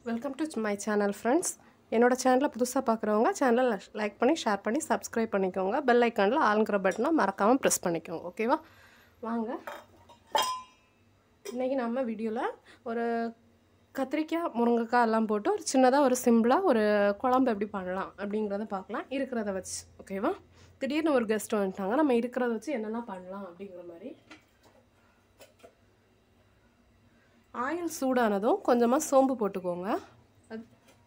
welcome to my channel friends என்னோட சேனலை புதுசாக பார்க்குறவங்க சேனலை லைக் பண்ணி ஷேர் பண்ணி சப்ஸ்கிரைப் பண்ணிக்கோங்க பெல் ஐக்கானில் ஆளுங்கிற பட்டனை மறக்காமல் ப்ரெஸ் பண்ணிக்கோங்க ஓகேவா வாங்க இன்றைக்கி நம்ம வீடியோவில் ஒரு கத்திரிக்காய் முருங்கைக்காய் எல்லாம் போட்டு ஒரு சின்னதாக ஒரு சிம்பிளாக ஒரு குழம்பு எப்படி பண்ணலாம் அப்படிங்கிறத பார்க்கலாம் இருக்கிறத வச்சு ஓகேவா திடீர்னு ஒரு கெஸ்ட் வந்துட்டாங்க நம்ம இருக்கிறத வச்சு என்னெல்லாம் பண்ணலாம் அப்படிங்கிற மாதிரி ஆயில் சூடானதும் கொஞ்சமாக சோம்பு போட்டுக்கோங்க அது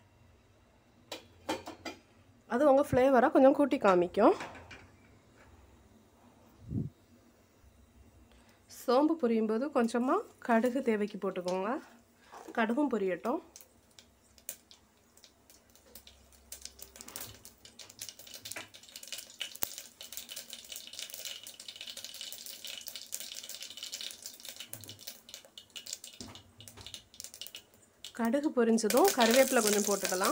அது உங்கள் ஃப்ளேவரை கொஞ்சம் கூட்டி காமிக்கும் சோம்பு பொரியும் போது கொஞ்சமாக கடுகு தேவைக்கு போட்டுக்கோங்க கடுகும் பொரியட்டும் கடுகு பொரிஞ்சதும் கருவேப்பிலை கொஞ்சம் போட்டுக்கலாம்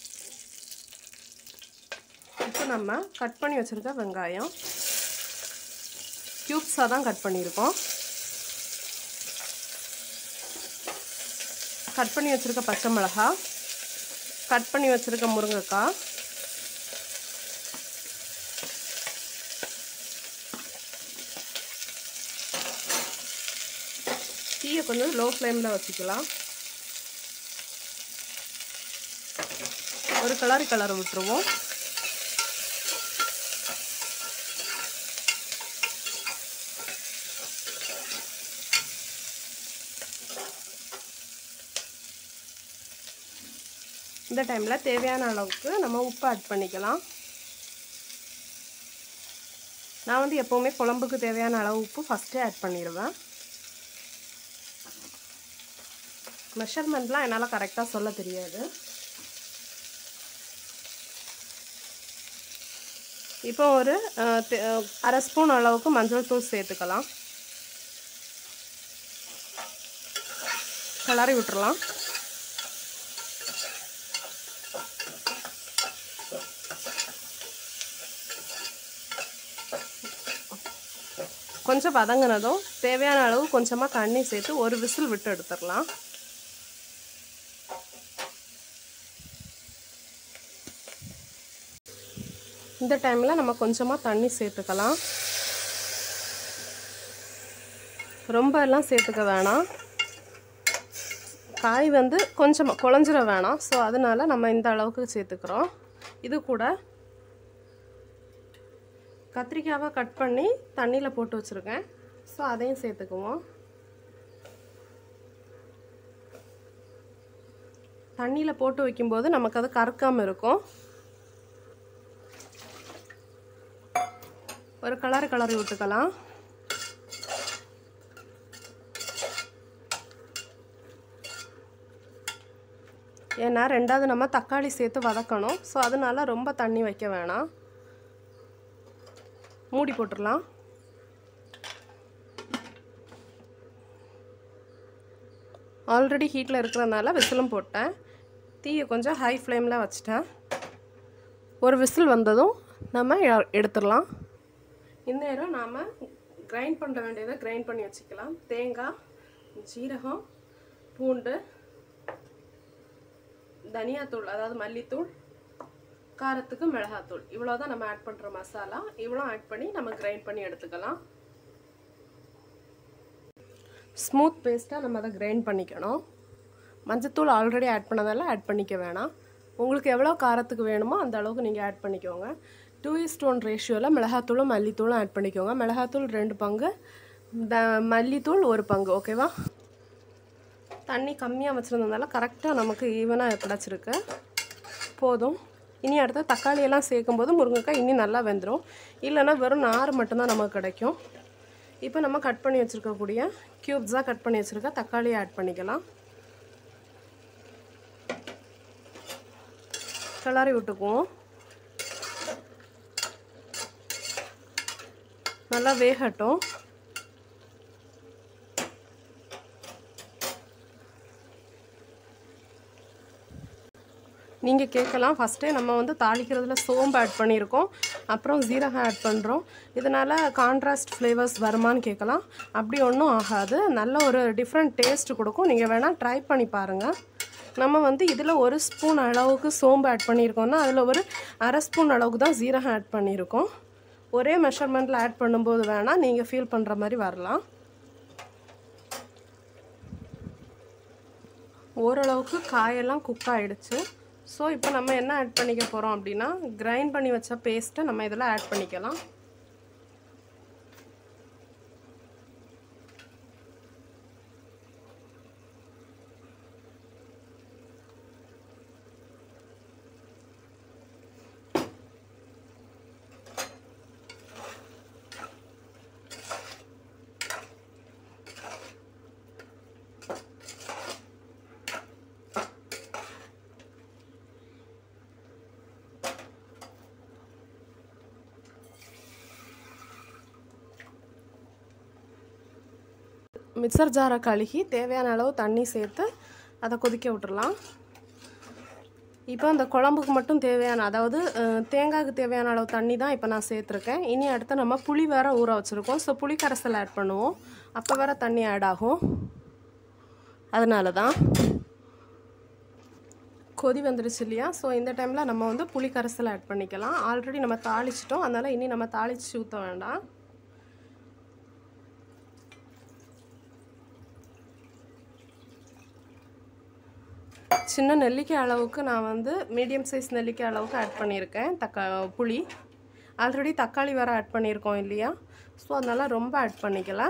இப்போ நம்ம கட் பண்ணி வச்சுருக்க வெங்காயம் க்யூப்ஸாக தான் கட் பண்ணியிருக்கோம் கட் பண்ணி வச்சுருக்க பச்சை மிளகா கட் பண்ணி வச்சுருக்க முருங்கைக்காய் தீயை கொஞ்சம் லோ ஃப்ளேமில் வச்சுக்கலாம் ஒரு கலரி கலர் விட்டுருவோம் இந்த டைமில் தேவையான அளவுக்கு நம்ம உப்பு ஆட் பண்ணிக்கலாம் நான் வந்து எப்போவுமே குழம்புக்கு தேவையான அளவு உப்பு ஃபஸ்ட்டே ஆட் பண்ணிடுவேன் மெஷர்மெண்ட்லாம் என்னால் கரெக்டாக சொல்ல தெரியாது இப்போ ஒரு அரை ஸ்பூன் அளவுக்கு மஞ்சள் தூள் சேர்த்துக்கலாம் கிளறி விட்டுறலாம் கொஞ்சம் வதங்கினதும் தேவையான அளவு கொஞ்சமாக தண்ணி சேர்த்து ஒரு விசில் விட்டு எடுத்துடலாம் இந்த டைமில் நம்ம கொஞ்சமாக தண்ணி சேர்த்துக்கலாம் ரொம்ப எல்லாம் சேர்த்துக்க வேணாம் காய் வந்து கொஞ்சமாக குழஞ்சிட வேணாம் ஸோ அதனால் நம்ம இந்த அளவுக்கு சேர்த்துக்கிறோம் இது கூட கத்திரிக்காவை கட் பண்ணி தண்ணியில் போட்டு வச்சுருக்கேன் ஸோ அதையும் சேர்த்துக்குவோம் தண்ணியில் போட்டு வைக்கும்போது நமக்கு அது கறக்காமல் இருக்கும் ஒரு கலர் கலரி விட்டுக்கலாம் ஏன்னா ரெண்டாவது நம்ம தக்காளி சேர்த்து வதக்கணும் ஸோ அதனால ரொம்ப தண்ணி வைக்க வேணாம் மூடி போட்டுடலாம் ஆல்ரெடி ஹீட்டில் இருக்கிறதுனால விசிலும் போட்டேன் தீயை கொஞ்சம் ஹை ஃப்ளேமில் வச்சுட்டேன் ஒரு விசில் வந்ததும் நம்ம எடுத்துடலாம் இந்நேரம் நாம் கிரைண்ட் பண்ண வேண்டியதை கிரைண்ட் பண்ணி வச்சுக்கலாம் தேங்காய் ஜீரகம் பூண்டு தனியாத்தூள் அதாவது மல்லித்தூள் காரத்துக்கு மிளகாத்தூள் இவ்வளோ தான் நம்ம ஆட் பண்ணுற மசாலா இவ்வளோ ஆட் பண்ணி நம்ம கிரைண்ட் பண்ணி எடுத்துக்கலாம் ஸ்மூத் பேஸ்ட்டாக நம்ம அதை கிரைண்ட் பண்ணிக்கணும் மஞ்சத்தூள் ஆல்ரெடி ஆட் பண்ணதால ஆட் பண்ணிக்க வேணாம் உங்களுக்கு எவ்வளோ காரத்துக்கு வேணுமோ அந்த அளவுக்கு நீங்கள் ஆட் பண்ணிக்கோங்க டூ இஸ் ஒன் ரேஷியோவில் மிளகாத்தூளும் மல்லித்தூளும் ஆட் பண்ணிக்கோங்க மிளகாத்தூள் ரெண்டு பங்கு த மல்லித்தூள் ஒரு பங்கு ஓகேவா தண்ணி கம்மியாக வச்சுருந்ததுனால கரெக்டாக நமக்கு ஈவனாக கிடச்சிருக்கு போதும் இனி அடுத்து தக்காளியெல்லாம் சேர்க்கும்போது முருங்கைக்காய் இன்னும் நல்லா வெந்துடும் இல்லைன்னா வெறும் நார் மட்டும்தான் நமக்கு கிடைக்கும் இப்போ நம்ம கட் பண்ணி வச்சுருக்கக்கூடிய க்யூப்ஸாக கட் பண்ணி வச்சுருக்க தக்காளியை ஆட் பண்ணிக்கலாம் கிளறி விட்டுக்குவோம் நல்லா வேகட்டும் நீங்கள் கேட்கலாம் ஃபஸ்ட்டே நம்ம வந்து தாளிக்கிறதுல சோம்பு ஆட் பண்ணியிருக்கோம் அப்புறம் ஜீரகம் ஆட் பண்ணுறோம் இதனால் கான்ட்ராஸ்ட் ஃப்ளேவர்ஸ் வருமான்னு கேட்கலாம் அப்படி ஒன்றும் ஆகாது நல்ல ஒரு டிஃப்ரெண்ட் டேஸ்ட் கொடுக்கும் நீங்கள் வேணால் ட்ரை பண்ணி பாருங்கள் நம்ம வந்து இதில் ஒரு ஸ்பூன் அளவுக்கு சோம்பு ஆட் பண்ணியிருக்கோம்னா அதில் ஒரு அரை ஸ்பூன் அளவுக்கு தான் ஜீரகம் ஆட் பண்ணியிருக்கோம் ஒரே மெஷர்மெண்ட்டில் ஆட் பண்ணும்போது வேணால் நீங்கள் ஃபீல் பண்ணுற மாதிரி வரலாம் ஓரளவுக்கு காயெல்லாம் குக் ஆகிடுச்சு ஸோ இப்போ நம்ம என்ன ஆட் பண்ணிக்க போகிறோம் அப்படின்னா கிரைண்ட் பண்ணி வச்ச பேஸ்ட்டை நம்ம இதில் ஆட் பண்ணிக்கலாம் மிக்சர் ஜாரை கழுகி தேவையான அளவு தண்ணி சேர்த்து அதை கொதிக்க விட்டுறலாம் இப்போ அந்த குழம்புக்கு மட்டும் தேவையான அதாவது அஹ், தேங்காய்க்கு தேவையான அளவு தண்ணி தான் இப்போ நான் சேர்த்துருக்கேன் இனி அடுத்து நம்ம புளி வேற ஊற வச்சுருக்கோம் ஸோ புளி கரைசல் ஆட் பண்ணுவோம் அப்போ வேற தண்ணி ஆட் ஆகும் அதனால தான் கொதி வந்துடுச்சு இல்லையா ஸோ இந்த டைமில் நம்ம வந்து புளி கரைசல் ஆட் பண்ணிக்கலாம் ஆல்ரெடி நம்ம தாளிச்சிட்டோம் அதனால் இனி நம்ம தாளித்து ஊற்ற வேண்டாம் சின்ன நெல்லிக்காய் அளவுக்கு நான் வந்து மீடியம் சைஸ் நெல்லிக்காய் அளவுக்கு ஆட் பண்ணியிருக்கேன் தக்கா புளி ஆல்ரெடி தக்காளி வேறு ஆட் பண்ணியிருக்கோம் இல்லையா ஸோ அதனால் ரொம்ப ஆட் பண்ணிக்கல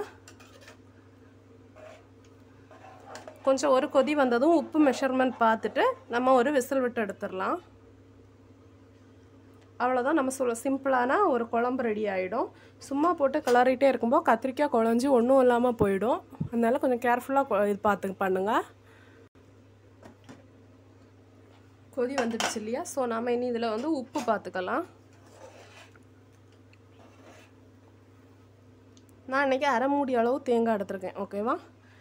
கொஞ்சம் ஒரு கொதி வந்ததும் உப்பு மெஷர்மெண்ட் பார்த்துட்டு நம்ம ஒரு விசில் விட்டு எடுத்துடலாம் அவ்வளோதான் நம்ம சொல்ல சிம்பிளான ஒரு குழம்பு ரெடி ஆகிடும் சும்மா போட்டு கிளறிட்டே இருக்கும்போது கத்திரிக்காய் குழஞ்சி ஒன்றும் இல்லாமல் போயிடும் அதனால கொஞ்சம் கேர்ஃபுல்லாக இது பார்த்து பண்ணுங்கள் கொதி வந்துடுச்சு இல்லையா ஸோ நாம் இனி இதில் வந்து உப்பு பார்த்துக்கலாம் நான் இன்றைக்கி அரை மூடி அளவு தேங்காய் எடுத்திருக்கேன் ஓகேவா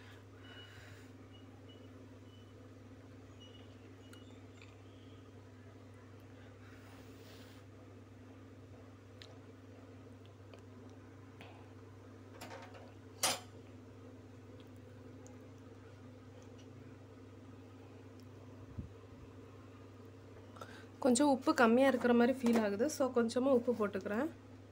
கொஞ்சம் உப்பு கம்மியாக இருக்கிற மாதிரி ஃபீல் ஆகுது ஸோ கொஞ்சமாக உப்பு போட்டுக்கிறேன்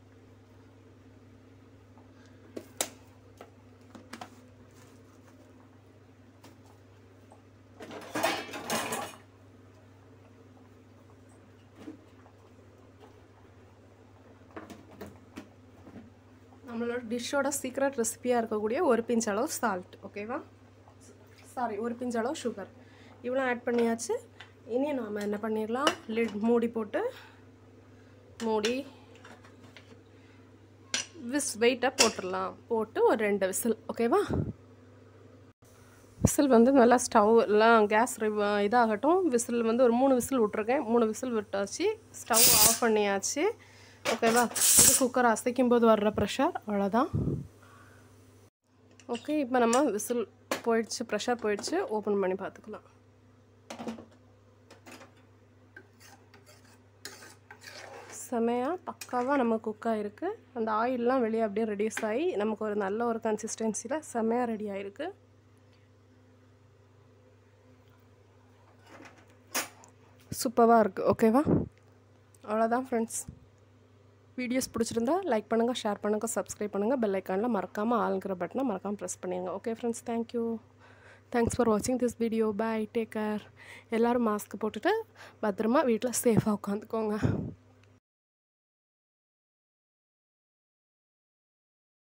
நம்மளோட டிஷ்ஷோட சீக்ரெட் ரெசிபியாக இருக்கக்கூடிய ஒரு பிஞ்ச் அளவு சால்ட் ஓகேவா சாரி ஒரு பிஞ்ச் அளவு சுகர் இவ்வளோ ஆட் பண்ணியாச்சு இனி நாம் என்ன பண்ணிடலாம் லிட் மூடி போட்டு மூடி விஸ் வெயிட்டை போட்டுடலாம் போட்டு ஒரு ரெண்டு விசில் ஓகேவா விசில் வந்து நல்லா ஸ்டவ் எல்லாம் கேஸ் இதாகட்டும் விசில் வந்து ஒரு மூணு விசில் விட்ருக்கேன் மூணு விசில் விட்டாச்சு ஸ்டவ் ஆஃப் பண்ணியாச்சு ஓகேவா இது குக்கர் அசைக்கும் போது வர்ற ப்ரெஷர் அவ்வளோதான் ஓகே இப்போ நம்ம விசில் போயிடுச்சு ப்ரெஷர் போயிடுச்சு ஓப்பன் பண்ணி பார்த்துக்கலாம் செமையாக பக்காவாக நம்ம குக் ஆகிருக்கு அந்த ஆயிலெலாம் வெளியே அப்படியே ரெடியூஸ் ஆகி நமக்கு ஒரு நல்ல ஒரு கன்சிஸ்டன்சியில் செமையாக ரெடி ஆகிருக்கு சூப்பராக இருக்குது ஓகேவா அவ்வளோதான் ஃப்ரெண்ட்ஸ் வீடியோஸ் பிடிச்சிருந்தா லைக் பண்ணுங்கள் ஷேர் பண்ணுங்கள் சப்ஸ்கிரைப் பண்ணுங்கள் பெல் ஐக்கானில் மறக்காமல் ஆளுங்கிற பட்டனை மறக்காமல் ப்ரெஸ் பண்ணிடுங்க okay friends thank you thanks for வாட்சிங் this video bye take care எல்லோரும் மாஸ்க் போட்டுட்டு பத்திரமா வீட்டில் சேஃபாக உட்காந்துக்கோங்க